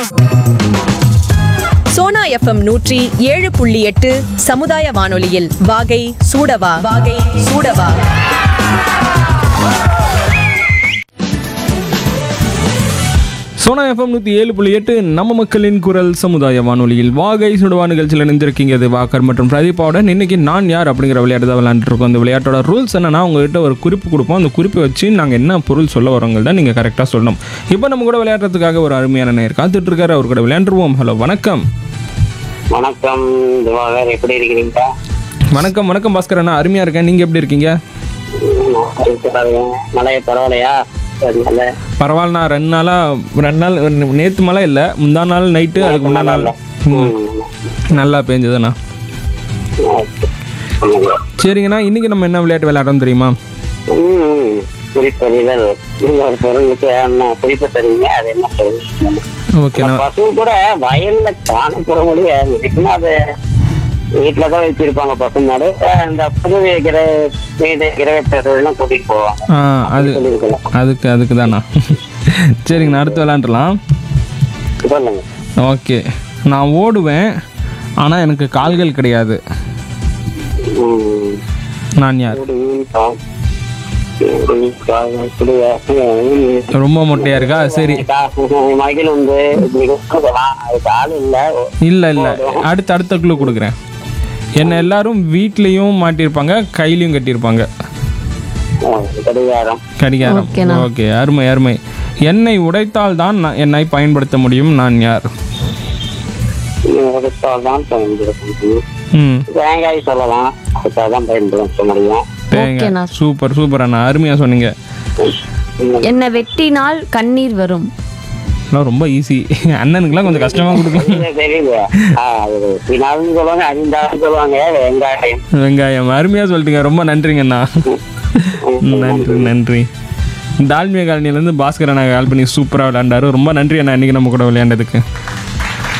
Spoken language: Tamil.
சோனா எஃப்எம் நூற்றி ஏழு புள்ளி எட்டு சமுதாய வானொலியில் வாகை சூடவா வாகை சூடவா சோனா எஃப்எம் நூற்றி ஏழு புள்ளி எட்டு நம்ம மக்களின் குரல் சமுதாய வானொலியில் வாகை சுடுவா நிகழ்ச்சியில் இணைந்திருக்கீங்க இது வாக்கர் மற்றும் பிரதீபாவுடன் இன்னைக்கு நான் யார் அப்படிங்கிற விளையாட்டு தான் விளையாண்டுருக்கோம் அந்த விளையாட்டோட ரூல்ஸ் என்னன்னா உங்ககிட்ட ஒரு குறிப்பு கொடுப்போம் அந்த குறிப்பை வச்சு நாங்கள் என்ன பொருள் சொல்ல வரோங்க தான் நீங்கள் கரெக்டாக சொல்லணும் இப்போ நம்ம கூட விளையாடுறதுக்காக ஒரு அருமையான நேர் காத்துட்டு இருக்காரு அவர் கூட விளையாண்டுருவோம் ஹலோ வணக்கம் வணக்கம் திவாகர் எப்படி இருக்கிறீங்க வணக்கம் வணக்கம் பாஸ்கர் அண்ணா அருமையாக இருக்கேன் நீங்கள் எப்படி இருக்கீங்க மழைய பரவாயில்லையா நல்ல பரவாயில்லண்ணா ரெண்டு நாளாக ரெண்டு நாள் நேற்று மழை இல்லை முந்தா நாள் நைட்டு அதுக்கு முந்தா நாள் ம், நல்லா பேஞ்சதுண்ணா சரிங்கண்ணா இன்னைக்கு நம்ம என்ன விளையாட்டு விளையாடுறோம் தெரியுமா குறிப்பறிதல் நீங்க ஒரு பொருளுக்கு என்ன குறிப்பு தருவீங்க அது என்ன சொல்லுங்க ஓகேண்ணா பசு கூட வயல்ல காணப்பட முடியாது இதுக்குன்னா அது வீட்டுல தான் வச்சிருப்பாங்க பசு மாடு இந்த புது வைக்கிற வீடு கிரகத்தெல்லாம் கூட்டிட்டு போவாங்க ஆ அது சொல்லியிருக்கலாம் அதுக்கு அதுக்கு தானா சரிங்கண்ணா அடுத்து விளாண்டுலாம் சொல்லுங்க ஓகே நான் ஓடுவேன் ஆனால் எனக்கு கால்கள் கிடையாது ம். நான் யார் ஒரு மீன் பா- ஒரு மீன் பா- இப்படியா? ம். ரொம்ப மொட்டையா இருக்கா சரி மகிழ் உண்டு இப்படி கொடுக்கலாம் அதுக்கு ஆள் இல்ல இல்லை இல்லை அடுத்து அடுத்த குழு கொடுக்குறேன் என்னை எல்லாரும் வீட்லேயும் மாட்டியிருப்பாங்க கையிலையும் கட்டியிருப்பாங்க கடிகாரம் கடிகாரம் ஓகே அருமை அருமை என்னை உடைத்தால் தான் நான் என்னை பயன்படுத்த முடியும் நான் யார் எடுத்தால் தான் பயன்படுத்த ம் தேங்காய் சொல்லலாம் அதுக்காக தான் பயன்படுத்த முடியும் தேங்காய் சூப்பர் சூப்பர் அண்ணா அருமையாக சொன்னீங்க என்னை வெட்டினால் கண்ணீர் வரும் எல்லாம் ரொம்ப ஈஸி அண்ணனுக்குலாம் கொஞ்சம் கஷ்டமாக கொடுக்கலாம் இது தெரியுது ஆ, அது பின்னாலும் சொல்லுவாங்க அறிந்தாலும் சொல்லுவாங்க வெங்காயம் வெங்காயம் அருமையாக சொல்லிட்டீங்க ரொம்ப நன்றிங்கண்ணா நன்றி நன்றி டால்மியா காலனிலேருந்து பாஸ்கர் அண்ணா கால் பண்ணி சூப்பராக விளையாண்டாரு ரொம்ப நன்றி அண்ணா இன்னைக்கு நம்ம கூட விளையாண்டதுக்கு